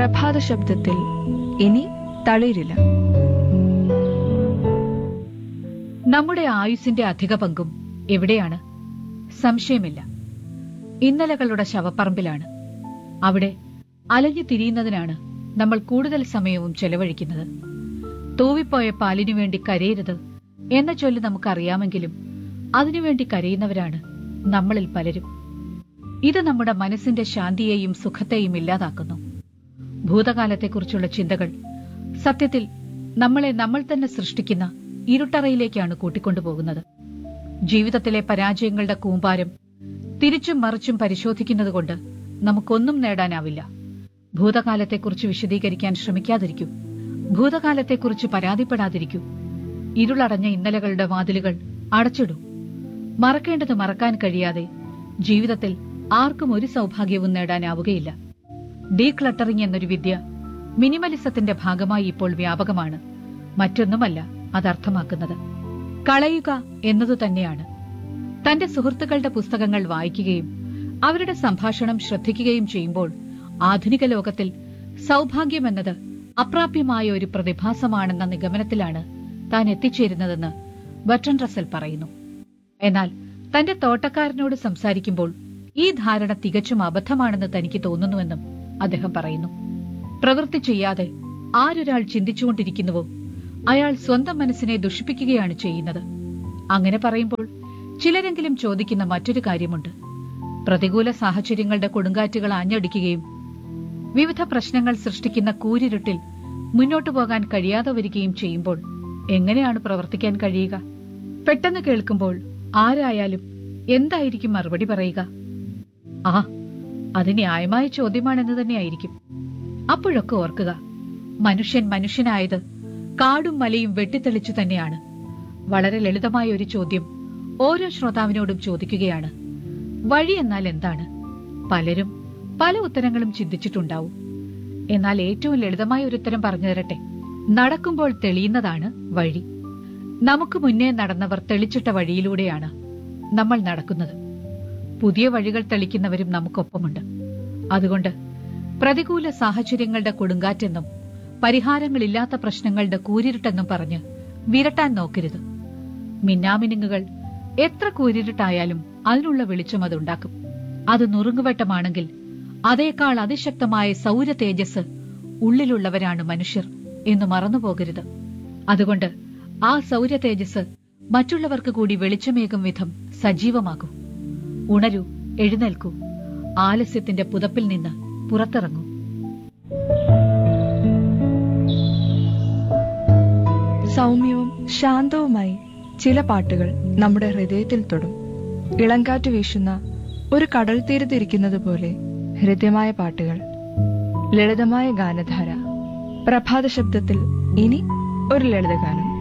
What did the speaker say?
പ്രഭാത ശബ്ദത്തിൽ ഇനി തളിരില്ല നമ്മുടെ ആയുസിന്റെ അധിക പങ്കും എവിടെയാണ് സംശയമില്ല ഇന്നലകളുടെ ശവപ്പറമ്പിലാണ് അവിടെ അലഞ്ഞു തിരിയുന്നതിനാണ് നമ്മൾ കൂടുതൽ സമയവും ചെലവഴിക്കുന്നത് തൂവിപ്പോയ പാലിനു വേണ്ടി കരയരുത് എന്ന ചൊല്ല് നമുക്കറിയാമെങ്കിലും അതിനുവേണ്ടി കരയുന്നവരാണ് നമ്മളിൽ പലരും ഇത് നമ്മുടെ മനസ്സിന്റെ ശാന്തിയെയും സുഖത്തെയും ഇല്ലാതാക്കുന്നു ഭൂതകാലത്തെക്കുറിച്ചുള്ള ചിന്തകൾ സത്യത്തിൽ നമ്മളെ നമ്മൾ തന്നെ സൃഷ്ടിക്കുന്ന ഇരുട്ടറയിലേക്കാണ് കൂട്ടിക്കൊണ്ടുപോകുന്നത് ജീവിതത്തിലെ പരാജയങ്ങളുടെ കൂമ്പാരം തിരിച്ചും മറിച്ചും പരിശോധിക്കുന്നതുകൊണ്ട് നമുക്കൊന്നും നേടാനാവില്ല ഭൂതകാലത്തെക്കുറിച്ച് വിശദീകരിക്കാൻ ശ്രമിക്കാതിരിക്കൂ ഭൂതകാലത്തെക്കുറിച്ച് പരാതിപ്പെടാതിരിക്കൂ ഇരുളടഞ്ഞ ഇന്നലകളുടെ വാതിലുകൾ അടച്ചിടൂ മറക്കേണ്ടത് മറക്കാൻ കഴിയാതെ ജീവിതത്തിൽ ആർക്കും ഒരു സൗഭാഗ്യവും നേടാനാവുകയില്ല ഡീക്ലട്ടറിംഗ് എന്നൊരു വിദ്യ മിനിമലിസത്തിന്റെ ഭാഗമായി ഇപ്പോൾ വ്യാപകമാണ് മറ്റൊന്നുമല്ല അതർത്ഥമാക്കുന്നത് കളയുക എന്നതു തന്നെയാണ് തന്റെ സുഹൃത്തുക്കളുടെ പുസ്തകങ്ങൾ വായിക്കുകയും അവരുടെ സംഭാഷണം ശ്രദ്ധിക്കുകയും ചെയ്യുമ്പോൾ ആധുനിക ലോകത്തിൽ സൗഭാഗ്യമെന്നത് അപ്രാപ്യമായ ഒരു പ്രതിഭാസമാണെന്ന നിഗമനത്തിലാണ് താൻ എത്തിച്ചേരുന്നതെന്ന് ബർട്ടൺ റസൽ പറയുന്നു എന്നാൽ തന്റെ തോട്ടക്കാരനോട് സംസാരിക്കുമ്പോൾ ഈ ധാരണ തികച്ചും അബദ്ധമാണെന്ന് തനിക്ക് തോന്നുന്നുവെന്നും അദ്ദേഹം പറയുന്നു പ്രവൃത്തി ചെയ്യാതെ ആരൊരാൾ ചിന്തിച്ചുകൊണ്ടിരിക്കുന്നുവോ അയാൾ സ്വന്തം മനസ്സിനെ ദുഷിപ്പിക്കുകയാണ് ചെയ്യുന്നത് അങ്ങനെ പറയുമ്പോൾ ചിലരെങ്കിലും ചോദിക്കുന്ന മറ്റൊരു കാര്യമുണ്ട് പ്രതികൂല സാഹചര്യങ്ങളുടെ കൊടുങ്കാറ്റുകൾ ആഞ്ഞടിക്കുകയും വിവിധ പ്രശ്നങ്ങൾ സൃഷ്ടിക്കുന്ന കൂരിരുട്ടിൽ മുന്നോട്ടു പോകാൻ കഴിയാതെ വരികയും ചെയ്യുമ്പോൾ എങ്ങനെയാണ് പ്രവർത്തിക്കാൻ കഴിയുക പെട്ടെന്ന് കേൾക്കുമ്പോൾ ആരായാലും എന്തായിരിക്കും മറുപടി പറയുക ആ അത് ന്യായമായ ചോദ്യമാണെന്ന് തന്നെയായിരിക്കും അപ്പോഴൊക്കെ ഓർക്കുക മനുഷ്യൻ മനുഷ്യനായത് കാടും മലയും വെട്ടിത്തെളിച്ചു തന്നെയാണ് വളരെ ലളിതമായ ഒരു ചോദ്യം ഓരോ ശ്രോതാവിനോടും ചോദിക്കുകയാണ് വഴി എന്നാൽ എന്താണ് പലരും പല ഉത്തരങ്ങളും ചിന്തിച്ചിട്ടുണ്ടാവും എന്നാൽ ഏറ്റവും ലളിതമായ ഒരു ഉത്തരം പറഞ്ഞു തരട്ടെ നടക്കുമ്പോൾ തെളിയുന്നതാണ് വഴി നമുക്ക് മുന്നേ നടന്നവർ തെളിച്ചിട്ട വഴിയിലൂടെയാണ് നമ്മൾ നടക്കുന്നത് പുതിയ വഴികൾ തെളിക്കുന്നവരും നമുക്കൊപ്പമുണ്ട് അതുകൊണ്ട് പ്രതികൂല സാഹചര്യങ്ങളുടെ കൊടുങ്കാറ്റെന്നും പരിഹാരങ്ങളില്ലാത്ത പ്രശ്നങ്ങളുടെ കൂരിരുട്ടെന്നും പറഞ്ഞ് വിരട്ടാൻ നോക്കരുത് മിന്നാമിനുങ്ങുകൾ എത്ര കൂരിരുട്ടായാലും അതിനുള്ള വെളിച്ചം അതുണ്ടാക്കും അത് നുറുങ്ങുവട്ടമാണെങ്കിൽ അതേക്കാൾ അതിശക്തമായ സൗര തേജസ് ഉള്ളിലുള്ളവരാണ് മനുഷ്യർ എന്ന് മറന്നുപോകരുത് അതുകൊണ്ട് ആ സൗര തേജസ് മറ്റുള്ളവർക്ക് കൂടി വെളിച്ചമേകും വിധം സജീവമാകൂ ഉണരൂ എഴുന്നേൽക്കൂ ആലസ്യത്തിന്റെ പുതപ്പിൽ നിന്ന് പുറത്തിറങ്ങൂ സൗമ്യവും ശാന്തവുമായി ചില പാട്ടുകൾ നമ്മുടെ ഹൃദയത്തിൽ തൊടും ഇളങ്കാറ്റ് വീശുന്ന ഒരു കടൽ തീരത്തിരിക്കുന്നത് പോലെ ഹൃദ്യമായ പാട്ടുകൾ ലളിതമായ ഗാനധാര പ്രഭാത ശബ്ദത്തിൽ ഇനി ഒരു ലളിതഗാനം